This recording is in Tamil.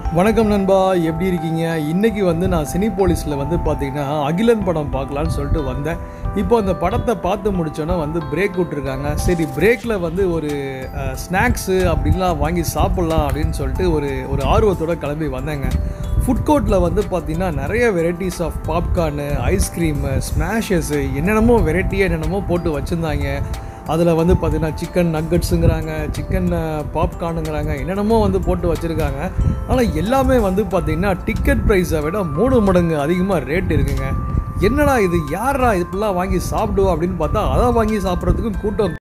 வணக்கம் நண்பா எப்படி இருக்கீங்க இன்னைக்கு வந்து நான் சினிபோலிஸில் வந்து பார்த்தீங்கன்னா அகிலன் படம் பார்க்கலான்னு சொல்லிட்டு வந்தேன் இப்போ அந்த படத்தை பார்த்து முடிச்சோன்னா வந்து பிரேக் விட்ருக்காங்க சரி பிரேக்கில் வந்து ஒரு ஸ்நாக்ஸு அப்படின்லாம் வாங்கி சாப்பிட்லாம் அப்படின்னு சொல்லிட்டு ஒரு ஒரு ஆர்வத்தோட கிளம்பி வந்தேங்க ஃபுட் கோர்ட்டில் வந்து பார்த்தீங்கன்னா நிறைய varieties of popcorn ice cream smashes என்னென்னமோ வெரைட்டியாக என்னென்னமோ போட்டு வச்சுருந்தாங்க அதில் வந்து பார்த்தீங்கன்னா சிக்கன் நக்கட்ஸுங்கிறாங்க சிக்கன் பாப்கார்னுங்கிறாங்க என்னென்னமோ வந்து போட்டு வச்சுருக்காங்க ஆனால் எல்லாமே வந்து பார்த்தீங்கன்னா டிக்கெட் ப்ரைஸை விட மூணு மடங்கு அதிகமாக ரேட் இருக்குங்க என்னடா இது யாரா இப்படிலாம் வாங்கி சாப்பிடுவோம் அப்படின்னு பார்த்தா அதை வாங்கி சாப்பிட்றதுக்கும் கூட்டம்